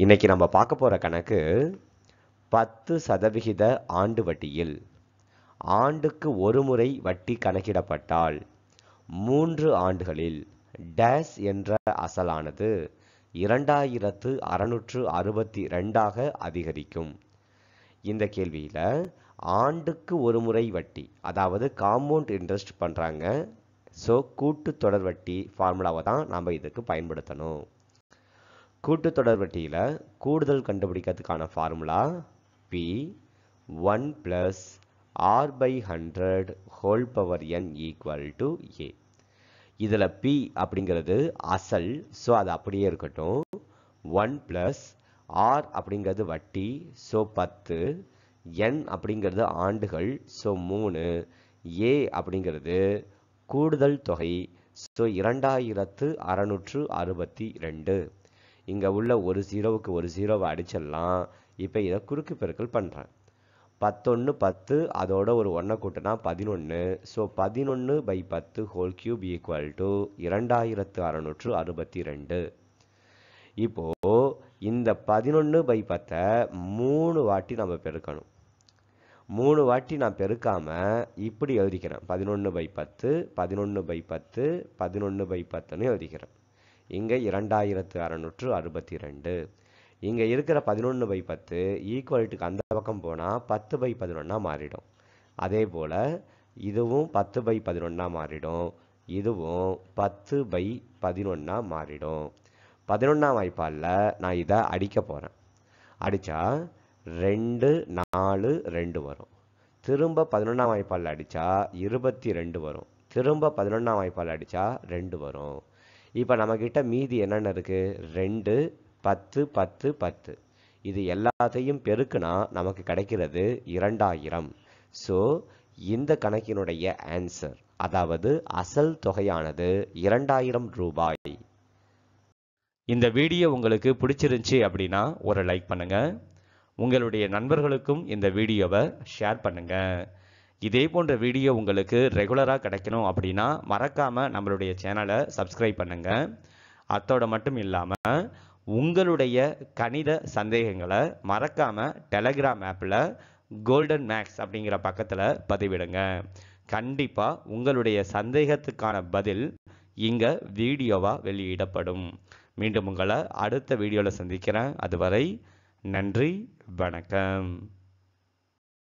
இன்னைக்கு நம்ம பார்க்க போகிற கணக்கு பத்து சதவிகித ஆண்டு வட்டியில் ஆண்டுக்கு ஒரு முறை வட்டி கணக்கிடப்பட்டால் மூன்று ஆண்டுகளில் டேஸ் என்ற அசலானது இரண்டாயிரத்து அறுநூற்று அறுபத்தி ரெண்டாக அதிகரிக்கும் இந்த கேள்வியில் ஆண்டுக்கு ஒரு முறை வட்டி அதாவது காம்பவுண்ட் இன்ட்ரெஸ்ட் பண்ணுறாங்க ஸோ கூட்டு தொடர் வட்டி ஃபார்முலாவை தான் நம்ம இதுக்கு பயன்படுத்தணும் கூட்டு தொடர் வட்டியில் கூடுதல் கண்டுபிடிக்கிறதுக்கான formula P one plus R by hundred whole power N equal to A இதில் பி அப்படிங்கிறது அசல் ஸோ அது அப்படியே இருக்கட்டும் ஒன் ப்ளஸ் ஆர் அப்படிங்கிறது வட்டி ஸோ பத்து என் அப்படிங்கிறது ஆண்டுகள் ஸோ மூணு ஏ அப்படிங்கிறது கூடுதல் தொகை ஸோ இரண்டாயிரத்து அறநூற்று அறுபத்தி ரெண்டு இங்கே உள்ள ஒரு ஜீரோவுக்கு ஒரு ஜீரோவை அடிச்சிடலாம் இப்போ இதை குறுக்கு பெருக்கல் பண்ணுறேன் பத்தொன்று பத்து அதோட ஒரு ஒன்றை கூட்டினா பதினொன்று ஸோ பதினொன்று பை பத்து ஹோல் கியூப் ஈக்குவல் டு இரண்டாயிரத்து அறநூற்று அறுபத்தி ரெண்டு இப்போ இந்த பதினொன்று பை பத்தை மூணு வாட்டி நம்ம பெருக்கணும் மூணு வாட்டி நான் பெருக்காம இப்படி எழுதிக்கிறேன் பதினொன்று பை பத்து பதினொன்று பை பத்து பதினொன்று பை பத்துன்னு எழுதிக்கிறேன் இங்கே இரண்டாயிரத்து அறநூற்று அறுபத்தி ரெண்டு இங்கே இருக்கிற பதினொன்று பை பத்து ஈக்குவல்ட்டுக்கு அந்த பக்கம் போனால் பத்து பை பதினொன்றா மாறிடும் அதே போல் இதுவும் பத்து பை பதினொன்றா மாறிடும் இதுவும் பத்து பை பதினொன்றா மாறிடும் பதினொன்றாம் வாய்ப்பாலில் நான் இதை அடிக்க போகிறேன் அடித்தா ரெண்டு நாலு ரெண்டு வரும் திரும்ப பதினொன்றாம் வாய்ப்பாலில் அடித்தா இருபத்தி ரெண்டு வரும் திரும்ப பதினொன்றாம் வாய்ப்பால் அடித்தா ரெண்டு வரும் இப்போ நம்மக்கிட்ட மீதி என்னென்ன இருக்குது ரெண்டு பத்து பத்து பத்து இது எல்லாத்தையும் பெருக்குனா நமக்கு கிடைக்கிறது இரண்டாயிரம் ஸோ இந்த கணக்கினுடைய ஆன்சர் அதாவது அசல் தொகையானது இரண்டாயிரம் ரூபாய் இந்த வீடியோ உங்களுக்கு பிடிச்சிருந்துச்சி அப்படின்னா ஒரு லைக் பண்ணுங்க உங்களுடைய நண்பர்களுக்கும் இந்த வீடியோவை ஷேர் பண்ணுங்க இதே போன்ற வீடியோ உங்களுக்கு ரெகுலராக கிடைக்கணும் அப்படின்னா மறக்காம நம்மளுடைய சேனலை சப்ஸ்கிரைப் பண்ணுங்க அத்தோட மட்டும் இல்லாமல் உங்களுடைய கணித சந்தேகங்களை மறக்காம டெலகிராம் ஆப்பில் கோல்டன் மேக்ஸ் அப்படிங்கிற பக்கத்தில் பதிவிடுங்க கண்டிப்பாக உங்களுடைய சந்தேகத்துக்கான பதில் இங்கே வீடியோவாக வெளியிடப்படும் மீண்டும் உங்களை அடுத்த வீடியோவில் சந்திக்கிறேன் அதுவரை நன்றி வணக்கம்